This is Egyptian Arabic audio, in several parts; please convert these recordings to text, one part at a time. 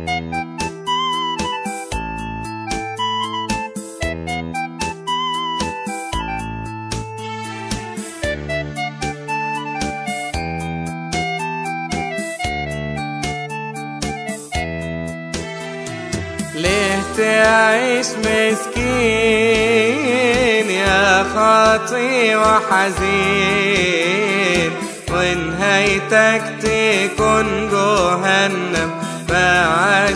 ليه تعيش مسكين يا خاطي وحزين ونهايتك تكون جهنم مع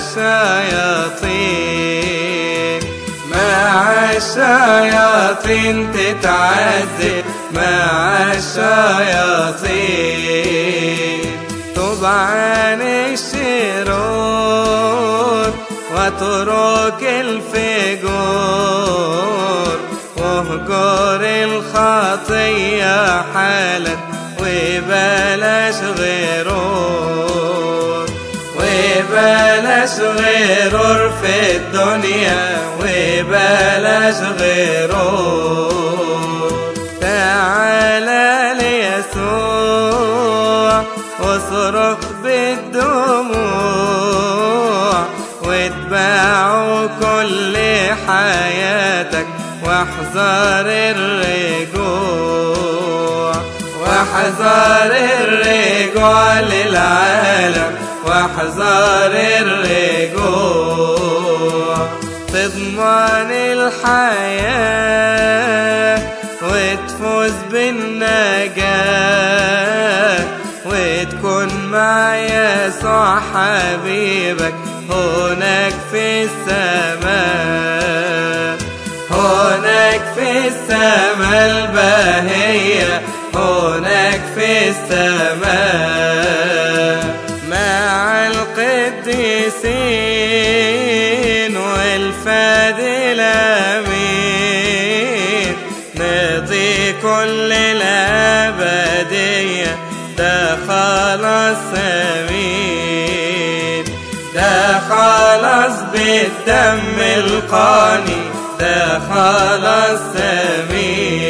الشياطين مع الشياطين تتعذب مع الشياطين طبعا الشرور واترك الفجور واهجر الخطية حالا وبلاش غرور وبلاش غرور في الدنيا وبلاش غرور تعالى ليسوع واصرخ بالدموع واتبعوا كل حياتك واحذر الرجوع واحذر الرجوع للعالم واحذر الرجوع تضمن الحياة وتفوز بالنجاة وتكون مع يسوع حبيبك هناك في السماء هناك في السماء البهية هناك في السماء مع القديسين والفادي الأمين نضي كل الأبدية ده خلاص أمين ده خلاص بالدم القاني ده خلاص أمين